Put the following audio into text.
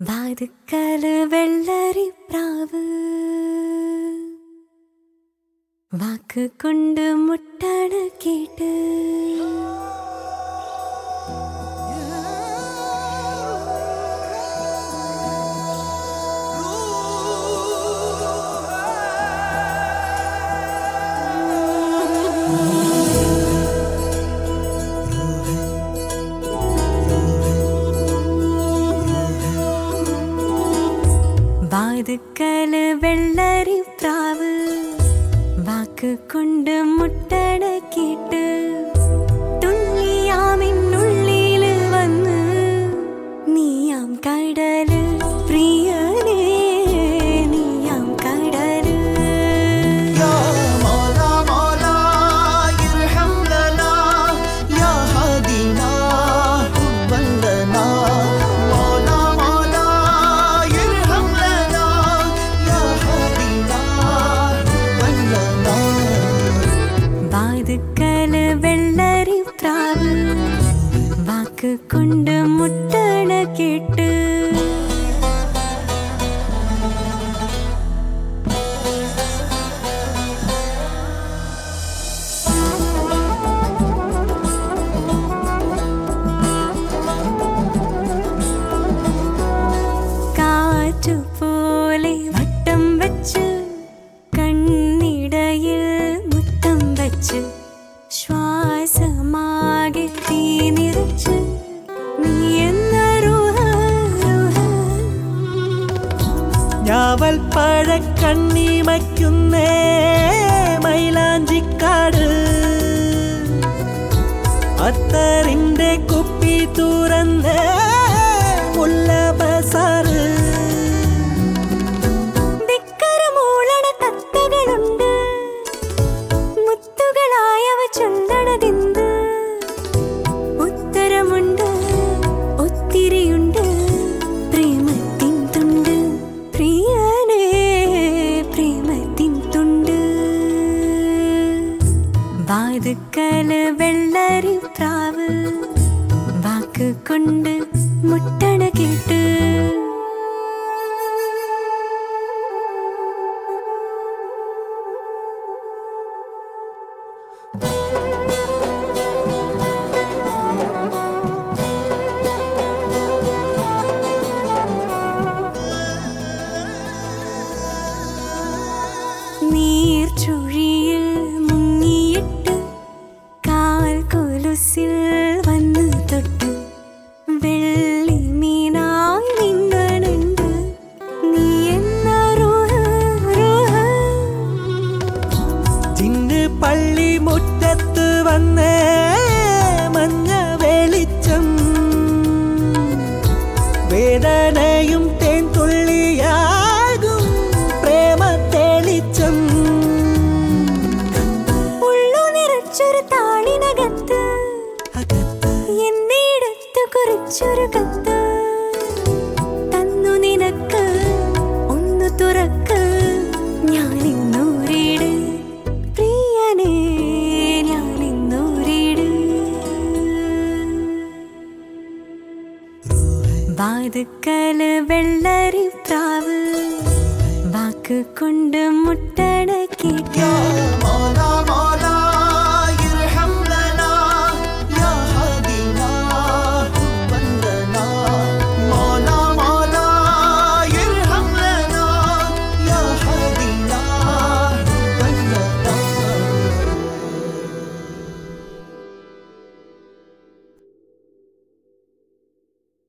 വാതുക്കല് വെള്ളരി പ്രാവ് വാക്ക് കൊണ്ട് മുട്ടണ കേട്ട് വാതുക്കല് വെള്ളരി പ്രാവ് വാക്ക് കൊണ്ട് മുട്ടണ കേട്ട് തുള്ളിയാമിന്നുള്ളില് വന്ന് നീയാം കടല് പ്രിയനേ നീയാം കടല് يا مولا مولا ارحم لنا يا هادينا حبا لنا مولا مولا ارحم لنا يا هادينا حبا لنا വാതുക്കല് വെള്ളരി പ്രാവ് വാക്ക് കൊണ്ട് മുട്ടണ കേട്ട് കാറ്റുപോലെ വട്ടം വച്ച് കണ്ണിടയിൽ മുത്തം വച്ച് ശ്വാസമാകെ തീ നിറച്ച് നീ എന്ന റുഹ, റുഹ. ഞാവൽ പഴക്കണ്ണിമയ്ക്കുന്നേ മൈലാഞ്ചിക്കാട് അത്തറിന്റെ കുപ്പി തുറന്ന് മുല്ല ബസാറ് ധിക്കരമൂളണ തത്തകളുണ്ട് മുത്തുകളായവ ചൊല്ലണതെന്ത് ഉത്തരമുണ്ട് ഒത്തിരിയുണ്ട് പ്രേമത്തിൻ തുണ്ട് പ്രിയനേ പ്രേമത്തിൻ തുണ്ട് വാതുക്കല് വെള്ളരി പ്രാവ് വാക്ക് കൊണ്ട് മുട്ടണ കേട്ട് നീർച്ചുഴിയിൽ മുങ്ങിയിട്ട് കാൽ കൊലുസിൽ വന്നു തൊട്ട് വെള്ളി മീനായി നിന്നണുണ്ട് നീ എന്ന റുഹ, റുഹ. ചിന്ന് പള്ളി മുറ്റത്ത് വന്നേ മഞ്ഞ വെളിച്ചം വേദനയും തേൻ തുള്ളിയാകും പ്രേമ തെളിച്ചം ഉള്ളു നിറച്ചൊരു താളിനകത്ത് എന്നിടത്ത് കുറിച്ചൊരു കത്ത് തന്നു നിനക്ക് ഒന്ന് തുറക്ക് ഞാനിന്നൂരീട് പ്രിയനേ ഞാനിന്നൂരീട് വാതുക്കല് വെള്ളരി പ്രാവ് വാക്ക് കൊണ്ട് മുട്ടണ കേട്ട